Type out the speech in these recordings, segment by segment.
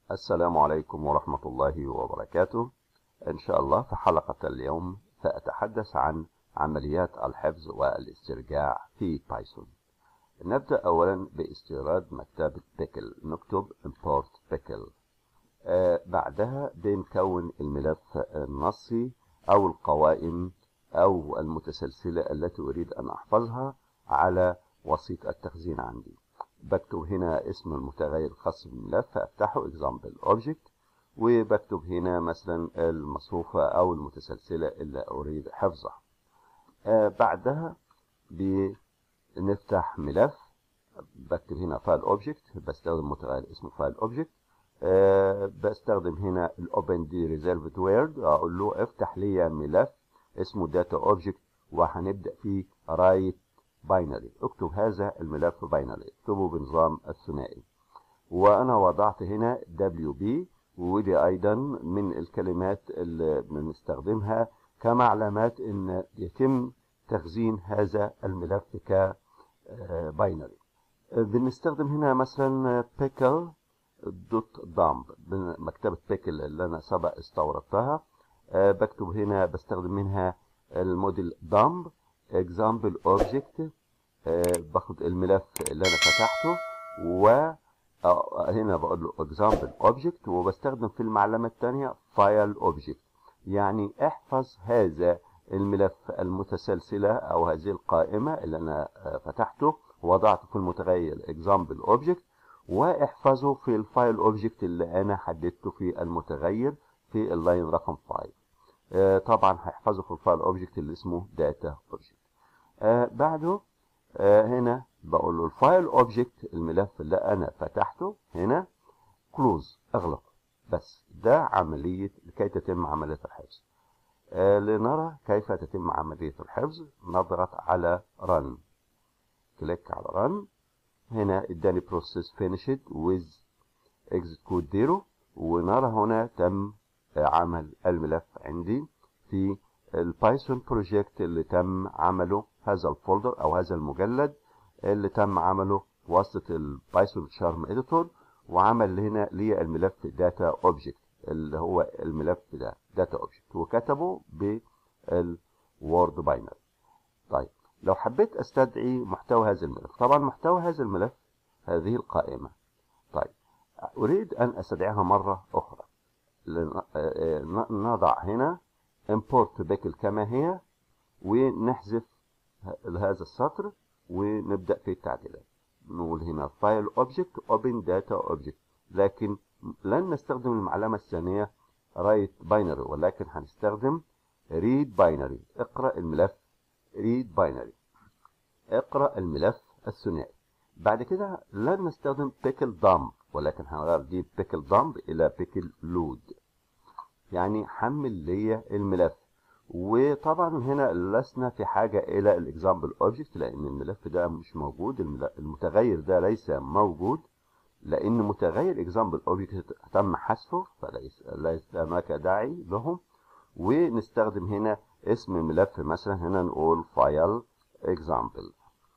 السلام عليكم ورحمة الله وبركاته إن شاء الله في حلقة اليوم سأتحدث عن عمليات الحفظ والاسترجاع في بايثون نبدأ أولا باستيراد مكتبة بيكل نكتب import pickle آه بعدها بنكون الملف النصي أو القوائم أو المتسلسلة التي أريد أن أحفظها على وسيط التخزين عندي بكتب هنا اسم المتغير الخاص بالملف فافتحه example object وبكتب هنا مثلا المصفوفة او المتسلسلة اللي اريد حفظها آه بعدها بنفتح ملف بكتب هنا فايل اوبجكت بستخدم متغير اسمه فايل اوبجكت آه بستخدم هنا الاوبن دي ريزيرفد وورد اقول له افتح لي ملف اسمه داتا اوبجكت وهنبدا فيه رايت باينري اكتب هذا الملف باينري اكتبه بنظام الثنائي وانا وضعت هنا WB ودي ايضا من الكلمات اللي بنستخدمها كمعلومات ان يتم تخزين هذا الملف كباينري بنستخدم هنا مثلا pickle دوت دامب مكتبة بيكل اللي انا سبق استوردتها بكتب هنا بستخدم منها الموديل دامب example object آه باخد الملف اللي انا فتحته و هنا بقول له example object وبستخدم في المعلمة الثانية file object يعني احفظ هذا الملف المتسلسلة او هذه القائمة اللي انا فتحته وضعته في المتغير example object واحفظه في الفايل اوبجكت اللي انا حددته في المتغير في اللاين رقم 5 آه طبعا هيحفظه في الفايل اوبجكت اللي اسمه داتا اوبجكت آه بعده آه هنا بقول له الفايل اوبجكت الملف اللي انا فتحته هنا كلوز اغلق بس ده عملية لكي تتم عملية الحفظ آه لنرى كيف تتم عملية الحفظ نضغط على رن كليك على رن هنا اداني بروسيس فينيشد ويز اكزيت كود زيرو ونرى هنا تم عمل الملف عندي في البايثون بروجكت اللي تم عمله هذا الفولدر او هذا المجلد اللي تم عمله واسطة البايثون شارم اديتور وعمل هنا لي الملف داتا اوبجكت اللي هو الملف ده داتا اوبجكت وكتبه بالوورد باينري طيب لو حبيت استدعي محتوى هذا الملف طبعا محتوى هذا الملف هذه القائمة طيب اريد ان استدعيها مرة اخرى نضع هنا import بيكل كما هي ونحذف هذا السطر ونبدأ في التعديلات نقول هنا فايل اوبجكت اوبن داتا اوبجكت لكن لن نستخدم المعلمة الثانية رايت باينري ولكن هنستخدم ريد باينري اقرأ الملف ريد باينري اقرأ الملف الثنائي بعد كده لن نستخدم بيكل دامب ولكن هنغير دي بيكل دامب الى بيكل لود يعني حمل لي الملف وطبعا هنا لسنا في حاجة الى الاكزامبل اوبجكت لان الملف ده مش موجود المتغير ده ليس موجود لان متغير اكزامبل اوبجكت تم حذفه فليس ليس هناك داعي لهم ونستخدم هنا اسم الملف مثلا هنا نقول فايل اكزامبل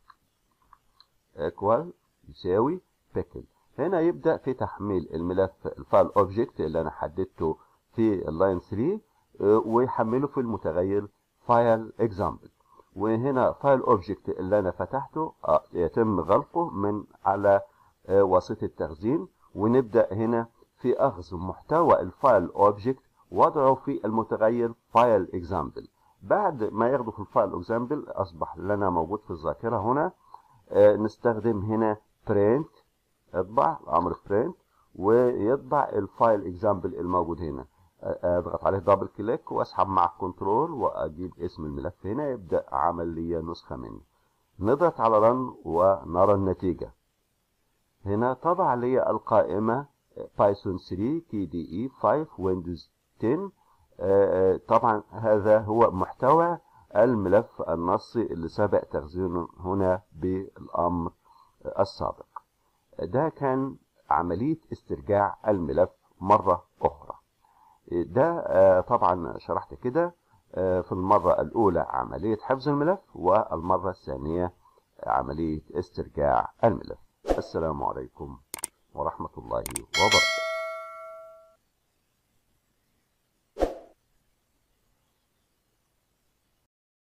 ايكوال يساوي بيكل هنا يبدأ في تحميل الملف الفايل اوبجكت اللي انا حددته في اللاين 3 ويحمله في المتغير فايل اكزامبل وهنا فايل اوبجكت اللي انا فتحته يتم غلقه من على وسيط التخزين ونبدأ هنا في اخذ محتوى الفايل اوبجكت وضعه في المتغير فايل اكزامبل بعد ما ياخده في الفايل اكزامبل اصبح لنا موجود في الذاكرة هنا نستخدم هنا print اطبع امر print ويطبع الفايل اكزامبل الموجود هنا اضغط عليه دبل كليك واسحب مع الكنترول واجيب اسم الملف هنا يبدا عمل لي نسخه منه نضغط على رن ونرى النتيجه هنا طبع لي القائمه بايثون 3 كي دي اي 5 ويندوز 10 طبعا هذا هو محتوى الملف النصي اللي سبق تخزينه هنا بالامر السابق ده كان عمليه استرجاع الملف مره اخرى ده طبعا شرحت كده في المرة الأولى عملية حفظ الملف والمرة الثانية عملية استرجاع الملف السلام عليكم ورحمة الله وبركاته